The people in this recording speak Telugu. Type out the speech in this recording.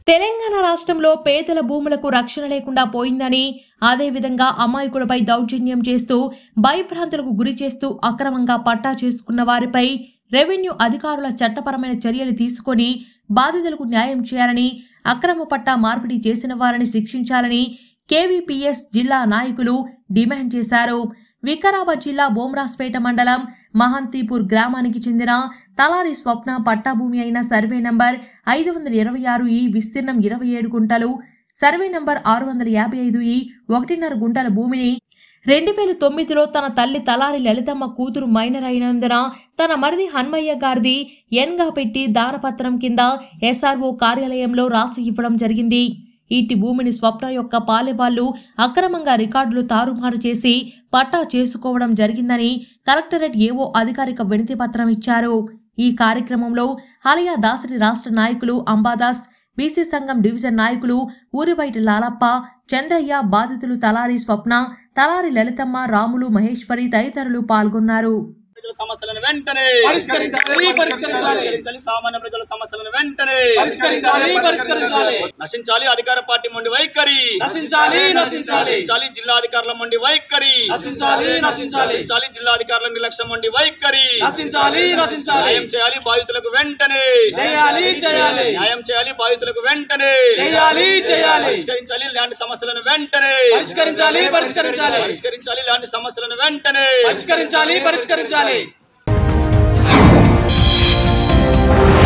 తెలంగాణ రాష్ట్రంలో పేదల భూములకు రక్షణ లేకుండా పోయిందని అదేవిధంగా అమాయకులపై దౌర్జన్యం చేస్తూ భయభ్రాంతులకు గురి చేస్తూ అక్రమంగా పట్టా చేసుకున్న వారిపై రెవెన్యూ అధికారుల చట్టపరమైన చర్యలు తీసుకొని బాధితులకు న్యాయం చేయాలని అక్రమ పట్టా మార్పిడి చేసిన వారిని శిక్షించాలని కేవీపీఎస్ జిల్లా నాయకులు డిమాండ్ చేశారు వికారాబాద్ జిల్లా బోమ్రాస్పేట మండలం మహంతీపూర్ గ్రామానికి చెందిన తలారి స్వప్న పట్టాభూమి అయిన సర్వే నంబర్ ఐదు వందల ఇరవై ఆరు ఈ విస్తీర్ణం ఇరవై ఏడు గుంటలు సర్వే నంబర్ ఆరు వందల యాభై ఐదు ఈ ఒకటిన్నర గుంటల భూమిని రెండు వేల తొమ్మిదిలో తన తల్లి తలారి లలితమ్మ కూతురు మైనర్ అయినందున తన మరిది హన్మయ్య గారిది ఎన్గా పెట్టి దానపత్రం కింద ఎస్ఆర్ఓ కార్యాలయంలో రాసి ఇవ్వడం జరిగింది ఇట్టి భూమిని స్వప్న యొక్క పాలెవాళ్లు అక్రమంగా రికార్డులు తారుమారు చేసి పట్టా చేసుకోవడం జరిగిందని కలెక్టరేట్ ఏవో అధికారిక వినతి పత్రం ఇచ్చారు ఈ కార్యక్రమంలో హలియా దాసరి రాష్ట్ర నాయకులు అంబాదాస్ బీసీ సంఘం డివిజన్ నాయకులు ఊరిబయట లాలప్ప చంద్రయ్య బాధితులు తలారి స్వప్న తలారి లలితమ్మ రాములు మహేశ్వరి తదితరులు పాల్గొన్నారు ప్రజల సమస్యలను వెంటనే పరిష్కరించాలి, పరిష్కరించాలి. పరిష్కరించాలి సామాన్య ప్రజల సమస్యలను వెంటనే పరిష్కరించాలి, పరిష్కరించాలి. నశించాలి అధికార పార్టీ మొండి వైఖరి నశించాలి, నశించాలి. నశించాలి జిల్లా అధికారుల మొండి వైఖరి నశించాలి, నశించాలి. నశించాలి జిల్లా అధికారుల నిర్లక్ష్యం మొండి వైఖరి నశించాలి, నశించాలి. న్యాయం చేయాలి బాధితులకు వెంటనే చేయాలి, చేయాలి. న్యాయం చేయాలి బాధితులకు వెంటనే చేయాలి, చేయాలి. పరిష్కరించాలి ల్యాండ్ సమస్యలను వెంటనే పరిష్కరించాలి, పరిష్కరించాలి. పరిష్కరించాలి ల్యాండ్ సమస్యలను వెంటనే పరిష్కరించాలి పరిష్కరించాలి